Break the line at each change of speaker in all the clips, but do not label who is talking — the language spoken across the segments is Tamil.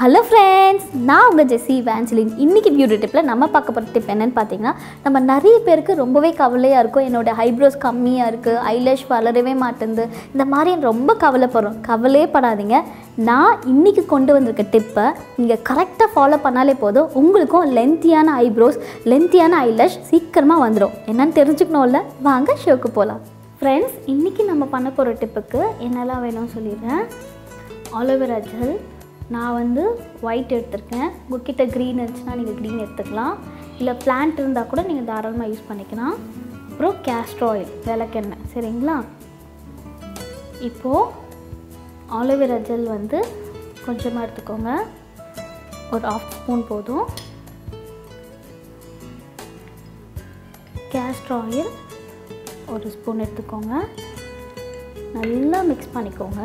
ஹலோ ஃப்ரெண்ட்ஸ் நான் உங்கள் ஜெஸ்ஸி வேன்சலின் இன்றைக்கி பியூட்டி டிப்பில் நம்ம பார்க்க போகிற டிப் என்னன்னு பார்த்தீங்கன்னா நம்ம நிறைய பேருக்கு ரொம்பவே கவலையாக இருக்கும் என்னோடய ஐப்ரோஸ் கம்மியாக இருக்குது ஐலேஷ் வளரவே மாட்டேங்குது இந்த மாதிரி ரொம்ப கவலைப்படுறோம் கவலையே படாதீங்க நான் இன்றைக்கி கொண்டு வந்திருக்க டிப்பை நீங்கள் கரெக்டாக ஃபாலோ பண்ணாலே போதும் உங்களுக்கும் லென்த்தியான ஐப்ரோஸ் லென்த்தியான ஐலேஷ் சீக்கிரமாக வந்துடும் என்னன்னு தெரிஞ்சுக்கணும்ல வாங்க ஷோக்கு போகலாம் ஃப்ரெண்ட்ஸ் இன்றைக்கி நம்ம பண்ண போகிற டிப்புக்கு என்னெல்லாம் வேணும்னு சொல்லிடுறேன் ஆலோவேரா ஜெல் நான் வந்து ஒயிட் எடுத்திருக்கேன் உங்ககிட்ட க்ரீன் இருந்துச்சுன்னா நீங்கள் க்ரீன் எடுத்துக்கலாம் இல்லை பிளான்ட் இருந்தால் கூட நீங்கள் தாராளமாக யூஸ் பண்ணிக்கலாம் அப்புறம் கேஸ்ட்ர் ஆயில் விளக்கெண்ணெய் சரிங்களா இப்போது ஆலோவேரா ஜெல் வந்து கொஞ்சமாக எடுத்துக்கோங்க ஒரு ஆஃப் ஸ்பூன் போதும் கேஸ்ட்ர் ஆயில் ஒரு ஸ்பூன் எடுத்துக்கோங்க நல்லா மிக்ஸ் பண்ணிக்கோங்க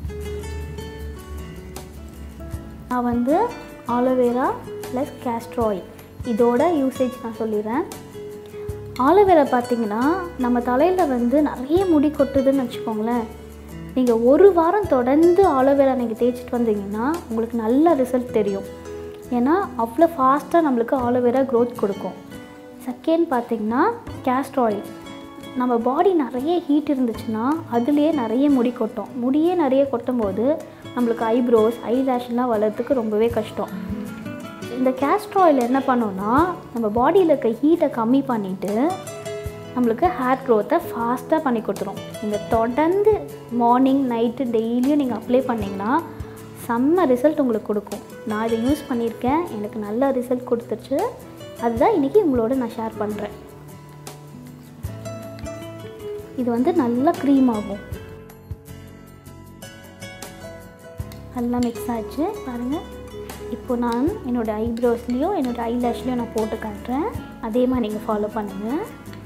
நான் வந்து ஆலோவேரா ப்ளஸ் கேஸ்ட்ர் ஆயில் இதோட யூசேஜ் நான் சொல்லிடுறேன் ஆலோவேரா பார்த்தீங்கன்னா நம்ம தலையில் வந்து நிறைய முடி கொட்டுதுன்னு வச்சுக்கோங்களேன் நீங்கள் ஒரு வாரம் தொடர்ந்து ஆலோவேரா நீங்கள் தேய்ச்சிட்டு வந்தீங்கன்னா உங்களுக்கு நல்ல ரிசல்ட் தெரியும் ஏன்னா அவ்வளோ ஃபாஸ்ட்டாக நம்மளுக்கு ஆலோவேரா க்ரோத் கொடுக்கும் செகண்ட் பார்த்தீங்கன்னா கேஸ்ட்ர் ஆயில் நம்ம பாடி நிறைய ஹீட் இருந்துச்சுன்னா அதுலேயே நிறைய முடி கொட்டும் முடியே நிறைய கொட்டும் போது நம்மளுக்கு ஐப்ரோஸ் ஐலேஷ்லாம் வளர்கிறதுக்கு ரொம்பவே கஷ்டம் இந்த கேஸ்ட்ர் ஆயில் என்ன பண்ணோன்னா நம்ம பாடியில் இருக்க ஹீட்டை கம்மி பண்ணிவிட்டு நம்மளுக்கு ஹேர் க்ரோத்தை ஃபாஸ்ட்டாக பண்ணி கொடுத்துரும் நீங்கள் தொடர்ந்து மார்னிங் நைட்டு டெய்லியும் நீங்கள் அப்ளை பண்ணிங்கன்னா செம்ம ரிசல்ட் உங்களுக்கு கொடுக்கும் நான் இதை யூஸ் பண்ணியிருக்கேன் எனக்கு நல்ல ரிசல்ட் கொடுத்துருச்சு அதுதான் இன்றைக்கி உங்களோட நான் ஷேர் பண்ணுறேன் இது வந்து நல்லா க்ரீம் ஆகும் நல்லா மிக்ஸ் ஆச்சு பாருங்கள் இப்போ நான் என்னோடய ஐப்ரோஸ்லேயும் என்னோடய ஐலேஷ்லேயும் நான் போட்டு காட்டுறேன் அதே மாதிரி நீங்கள் ஃபாலோ பண்ணுங்கள்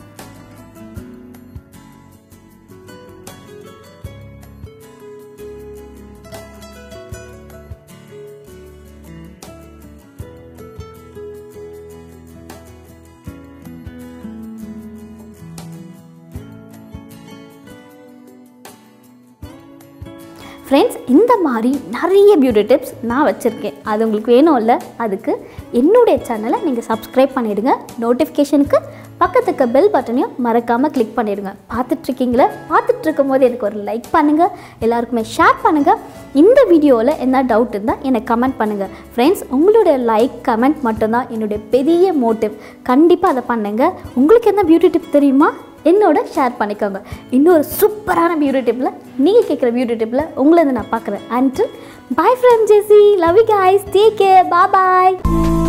ஃப்ரெண்ட்ஸ் இந்த மாதிரி நிறைய பியூட்டி டிப்ஸ் நான் வச்சுருக்கேன் அது உங்களுக்கு வேணும்ல அதுக்கு என்னுடைய சேனலை நீங்கள் சப்ஸ்கிரைப் பண்ணிவிடுங்க நோட்டிஃபிகேஷனுக்கு பக்கத்துக்கு பெல் பட்டனையும் மறக்காமல் கிளிக் பண்ணிடுங்க பார்த்துட்ருக்கீங்களே பார்த்துட்ருக்கும் போது எனக்கு ஒரு லைக் பண்ணுங்கள் எல்லாருக்குமே ஷேர் பண்ணுங்கள் இந்த வீடியோவில் என்ன டவுட் இருந்தால் எனக்கு கமெண்ட் பண்ணுங்கள் ஃப்ரெண்ட்ஸ் உங்களுடைய லைக் கமெண்ட் மட்டும்தான் என்னுடைய பெரிய மோட்டிவ் கண்டிப்பாக அதை பண்ணுங்கள் உங்களுக்கு என்ன பியூட்டி டிப் தெரியுமா என்னோட ஷேர் பண்ணிக்கோங்க இன்னொரு சூப்பரான பியூட்டி டிப்பில் நீங்கள் கேட்குற பியூட்டி டிப்பில் உங்களை நான் பார்க்குறேன் அண்ட் பாய் ஃப்ரெண்ட் ஜெசி love you guys take care பா பாய்